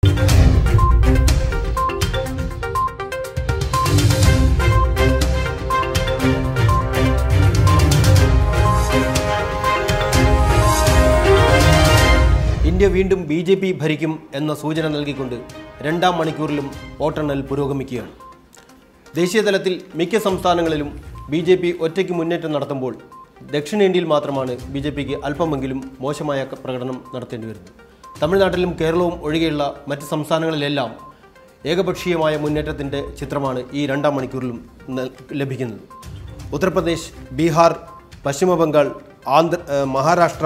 India വീണ്ടും B J P ഭരിക്കും എന്ന സൂചന നൽകിക്കൊണ്ട് രണ്ടാം മണിക്കൂറിലും വോട്ടെണ്ണൽ പുരോഗമിക്കുകയാണ് ദേശീയ തലത്തിൽ മിക്ക സംസ്ഥാനങ്ങളിലും ബി ജെ പി ഒറ്റയ്ക്ക് മുന്നേറ്റം നടത്തുമ്പോൾ ദക്ഷിണേന്ത്യയിൽ മാത്രമാണ് ബി ജെ പിക്ക് അല്പമെങ്കിലും മോശമായ ക- പ്രകടനം നടത്തേണ്ടി വരുന്നത് തമിഴ്നാട്ടിലും കേരളവും ഒഴികെയുള്ള മറ്റ് സംസ്ഥാനങ്ങളിലെല്ലാം ഏകപക്ഷീയമായ മുന്നേറ്റത്തിൻ്റെ ചിത്രമാണ് ഈ രണ്ടാം മണിക്കൂറിലും നൽ- ലഭിക്കുന്നത് ഉത്തർപ്രദേശ് ബീഹാർ പശ്ചിമ ബംഗാൾ ആന്ധ്ര ഏഹ് മഹാരാഷ്ട്ര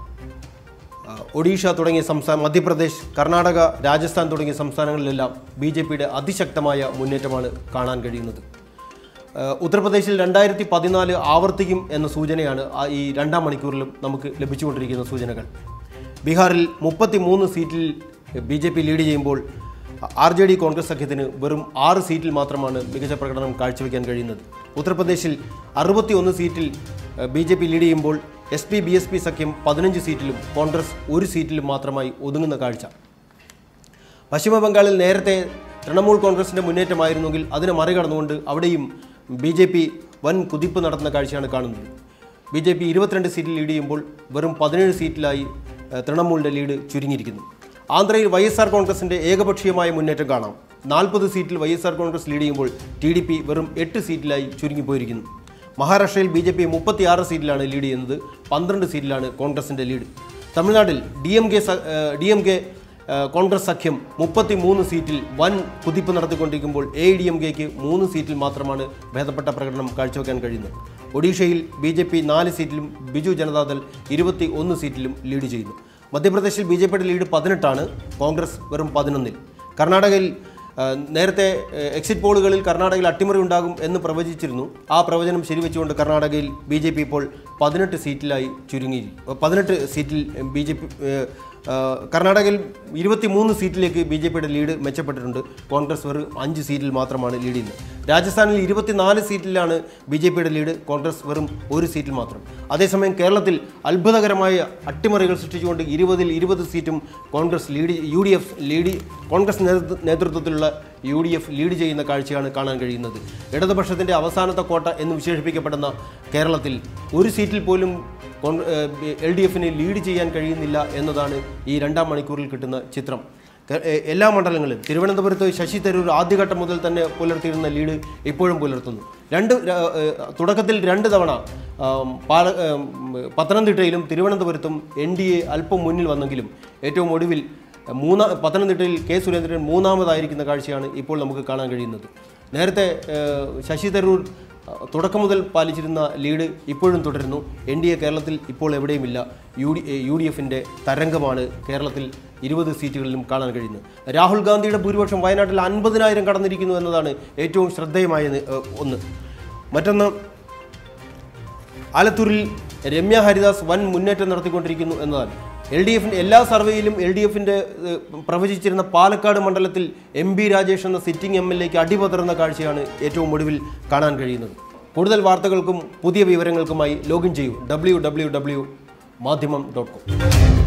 ആ, ഒഡീഷ തുടങ്ങിയ സംസ്ഥാന മധ്യപ്രദേശ് കർണാടക രാജസ്ഥാൻ തുടങ്ങിയ സംസ്ഥാനങ്ങളിലെല്ലാം ബി ജെ പിയുടെ അതിശക്തമായ മുന്നേറ്റമാണ് കാണാൻ കഴിയുന്നത് ആ, ഉത്തർപ്രദേശിൽ രണ്ടായിരത്തി പതിനാല് ആവർത്തിക്കും എന്ന സൂചനയാണ് ആ ഈ രണ്ടാം മണിക്കൂറിലും നമുക്ക് ലഭിച്ചുകൊണ്ടിരിക്കുന്ന സൂചനകൾ ബീഹാറിൽ മുപ്പത്തി മൂന്ന് സീറ്റിൽ ബി ജെ പി ലീഡ് ചെയ്യുമ്പോൾ ആർ ജെ ഡി കോൺഗ്രസ് സഖ്യത്തിന് വെറും ആറ് സീറ്റിൽ മാത്രമാണ് മികച്ച പ്രകടനം കാഴ്ചവെക്കാൻ കഴിയുന്നത് ഉത്തർപ്രദേശിൽ അറുപത്തി ഒന്ന് സീറ്റിൽ ബി ജെ പി ലീഡ് ചെയ്യുമ്പോൾ S P B S P സഖ്യം പതിനഞ്ച് സീറ്റിലും കോൺഗ്രസ് ഒരു സീറ്റിലും മാത്രമായി ഒതുങ്ങുന്ന കാഴ്ച പശ്ചിമ ബംഗാളിൽ നേരത്തെ തൃണമൂൽ കോൺഗ്രസിന്റെ മുന്നേറ്റമായിരുന്നെങ്കിൽ അതിനെ മറികടന്നുകൊണ്ട് അവിടെയും ബി ജെ പി വൻ കുതിപ്പ് നടത്തുന്ന കാഴ്ചയാണ് കാണുന്നത് ബി ജെ പി ഇരുപത്തിരണ്ട് സീറ്റിൽ ലീഡ് ചെയ്യുമ്പോൾ വെറും പതിനേഴ് സീറ്റിലായി ഏഹ്, തൃണമൂലിൻ്റെ ലീഡ് ചുരുങ്ങിയിരിക്കുന്നു ആന്ധ്രയിൽ വൈ എസ് ആർ കോൺഗ്രസിന്റെ ഏകപക്ഷീയമായ മുന്നേറ്റം കാണാം നാൽപ്പത് സീറ്റിൽ Y S R Congress lead ചെയ്യുമ്പോൾ ടി ഡി പി വെറും എട്ട് സീറ്റിലായി ചുരുങ്ങിപ്പോയിരിക്കുന്നു മഹാരാഷ്ട്രയിൽ ബി ജെ പി മുപ്പത്തിയാറ് സീറ്റിലാണ് ലീഡ് ചെയ്യുന്നത് പന്ത്രണ്ട് സീറ്റിലാണ് കോൺഗ്രസിന്റെ ലീഡ് തമിഴ്നാട്ടിൽ D M K D M K Congress സഖ്യം മുപ്പത്തി മൂന്ന് സീറ്റിൽ വൻ കുതിപ്പ് നടത്തിക്കൊണ്ടിരിക്കുമ്പോൾ എ ഡി എം കെക്ക് മൂന്ന് സീറ്റിൽ മാത്രമാണ് ഭേദപ്പെട്ട പ്രകടനം കാഴ്ചവെക്കാൻ കഴിയുന്നത് ഒഡീഷയിൽ ബി ജെ പി നാല് സീറ്റിലും ബിജു ജനതാദൾ ഇരുപത്തി ഒന്ന് സീറ്റിലും ലീഡ് ചെയ്യുന്നു മധ്യപ്രദേശിൽ ബി ജെ പിയുടെ ലീഡ് പതിനെട്ടാണ് കോൺഗ്രസ് വെറും പതിനൊന്നിൽ കർണാടകയിൽ ആ, നേരത്തെ ഏ, എക്സിറ്റ് പോളുകളിൽ കർണാടകയിൽ അട്ടിമറി ഉണ്ടാകും എന്ന് പ്രവചിച്ചിരുന്നു ആ പ്രവചനം ശരിവെച്ചുകൊണ്ട് കർണാടകയിൽ ബി ജെ പി ഇപ്പോൾ പതിനെട്ട് സീറ്റിലായി ചുരുങ്ങി പതിനെട്ട് സീറ്റിൽ ബി ജെ പി കർണാടകയിൽ ഇരുപത്തി മൂന്ന് സീറ്റിലേക്ക് ബി ജെ പിയുടെ ലീഡ് മെച്ചപ്പെട്ടിട്ടുണ്ട് കോൺഗ്രസ് വെറും അഞ്ച് സീറ്റിൽ മാത്രമാണ് ലീഡ് ചെയ്യുന്നത് രാജസ്ഥാനിൽ ഇരുപത്തിനാല് സീറ്റിലാണ് ബി ജെ പിയുടെ ലീഡ് കോൺഗ്രസ് വെറും ഒരു സീറ്റിൽ മാത്രം അതേസമയം കേരളത്തിൽ അത്ഭുതകരമായ അട്ടിമറികൾ സൃഷ്ടിച്ചുകൊണ്ട് ഇരുപതിൽ ഇരുപത് സീറ്റും Congress lead U D F lead Congress നേതൃത്വ- നേതൃത്വത്തിലുള്ള യു ഡി എഫ് ലീഡ് ചെയ്യുന്ന കാഴ്ചയാണ് കാണാൻ കഴിയുന്നത് ഇടതുപക്ഷത്തിൻ്റെ അവസാനത്തെ കോട്ട എന്ന് വിശേഷിപ്പിക്കപ്പെടുന്ന കേരളത്തിൽ ഒരു സീറ്റിൽ പോലും എൽ ഡി എഫിന് ലീഡ് ചെയ്യാൻ കഴിയുന്നില്ല എന്നതാണ് ഈ രണ്ടാം മണിക്കൂറിൽ കിട്ടുന്ന ചിത്രം ക- എ- എല്ലാ മണ്ഡലങ്ങളിലും തിരുവനന്തപുരത്ത് ശശി തരൂർ ആദ്യഘട്ടം മുതൽ തന്നെ പുലർത്തിയിരുന്ന ലീഡ് ഇപ്പോഴും പുലർത്തുന്നു രണ്ട് ര- ഏഹ് തുടക്കത്തിൽ രണ്ട് തവണ ആം, പാല ഏം, പത്തനംതിട്ടയിലും തിരുവനന്തപുരത്തും എൻ ഡി എ അല്പം മുന്നിൽ വന്നെങ്കിലും ഏറ്റവും ഒടുവിൽ മൂന്നാ പത്തനംതിട്ടയിൽ കെ സുരേന്ദ്രൻ മൂന്നാമതായിരിക്കുന്ന കാഴ്ചയാണ് ഇപ്പോൾ നമുക്ക് കാണാൻ കഴിയുന്നത് നേരത്തെ ഏഹ്, ശശി തരൂർ അഹ്, തുടക്കം മുതൽ പാലിച്ചിരുന്ന ലീഡ് ഇപ്പോഴും തുടരുന്നു എൻ ഡി എ കേരളത്തിൽ ഇപ്പോൾ എവിടെയുമില്ല യു ഡി യു ഡി എഫിൻ്റെ തരംഗമാണ് കേരളത്തിൽ ഇരുപത് സീറ്റുകളിലും കാണാൻ കഴിയുന്നത് രാഹുൽ ഗാന്ധിയുടെ ഭൂരിപക്ഷം വയനാട്ടിൽ അൻപതിനായിരം കടന്നിരിക്കുന്നു എന്നതാണ് ഏറ്റവും ശ്രദ്ധേയമായ നി- ഏഹ്, ഒന്ന് മറ്റൊന്ന് ആലത്തൂരിൽ രമ്യ ഹരിദാസ് വൻ മുന്നേറ്റം നടത്തിക്കൊണ്ടിരിക്കുന്നു എന്നതാണ് എൽ ഡി എഫിൻ്റെ എല്ലാ സർവേയിലും എൽ ഡി എഫിൻ്റെ പ്രവചിച്ചിരുന്ന പാലക്കാട് മണ്ഡലത്തിൽ എം ബി രാജേഷ് എന്ന സിറ്റിംഗ് എം എൽ എക്ക് അടിപതറുന്ന കാഴ്ചയാണ് ഏറ്റവും ഒടുവിൽ കാണാൻ കഴിയുന്നത് കൂടുതൽ വാർത്തകൾക്കും പുതിയ വിവരങ്ങൾക്കുമായി ലോഗിൻ ചെയ്യൂ W W W Madhyamam dot com